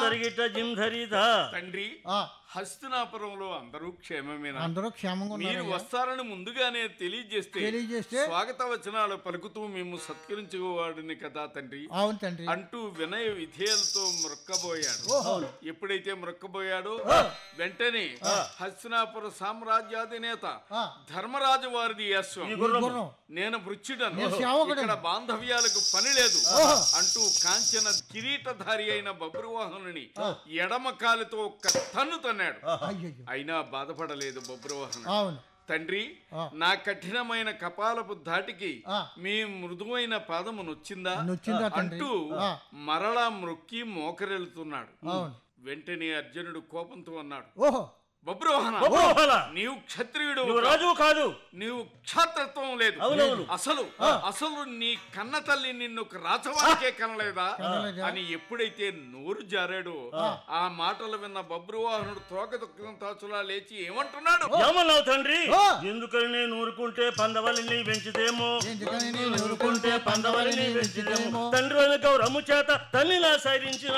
జరిగిట జింధరిత తండ్రి ఆ, హస్తినాపురంలో అందరూ క్షేమమేనా అందరూ క్షేమంగా మీరు ఉన్నారు వస్తారని ముందుగానే తెలియజేస్తే తెలియజేస్తే స్వాగత వచనాలు పలుకుతూ మేము సత్కరించుకోవాడిని కదా తండ్రి అవును తండ్రి అంటూ వినయ విధేయులతో మొక్కబోయాడు ఎప్పుడైతే మొక్కబోయాడో వెంటనే హస్తినాపుర సామ్రాజ్యాధినేత ఆ. ధర్మరాజు వారిది యశ్వం ఈ గుర్రము గుర్రం నేను వృచ్చిడను నేను సేవకుడను. ఇక్కడ బాంధవ్యాలకు పని లేదు ఓహో. అంటూ కాంచన కిరీటధారి అయిన బబ్రువాహనుని ఎడమ కాలుతో ఒక్క తన్ను తన్నాడు అయ్యయ్యో అయినా బాధపడలేదు బబ్రువాహనుడు అవును తండ్రి ఆ. నా కఠినమైన కపాలపు ధాటికి ఆ. మీ మృదువైన పాదము నొచ్చిందా నొచ్చిందా తండ్రి? అంటూ ఆ. మరలా మ్రొక్కి మోకరెళ్తున్నాడు అవును. వెంటనే అర్జునుడు కోపంతో అన్నాడు ఓహో బబ్రువాహన బబ్రువాహన! నీవు క్షత్రియుడు నువ్వు రాజు కాదు నీవు క్షాత్రత్వం లేదు అవునవును. అసలు అసలు నీ కన్న తల్లి నిన్ను ఒక రాచవానికే కనలేదా కనలేదా? అని ఎప్పుడైతే నోరు జారాడో ఆ మాటలు విన్న బబ్రువాహనుడు తోక దుఃఖం తాచులా లేచి ఏమంటున్నాడు ఏమన్నావు తండ్రి ఆ. ఎందుకని నేను ఊరుకుంటే పందవల్లిని పెంచితేమో ఎందుకని నేను ఊరుకుంటే పందవల్లిని పెంచితేమో? తండ్రి వెనుక రమ్ము చేత తల్లిలా సైరించిన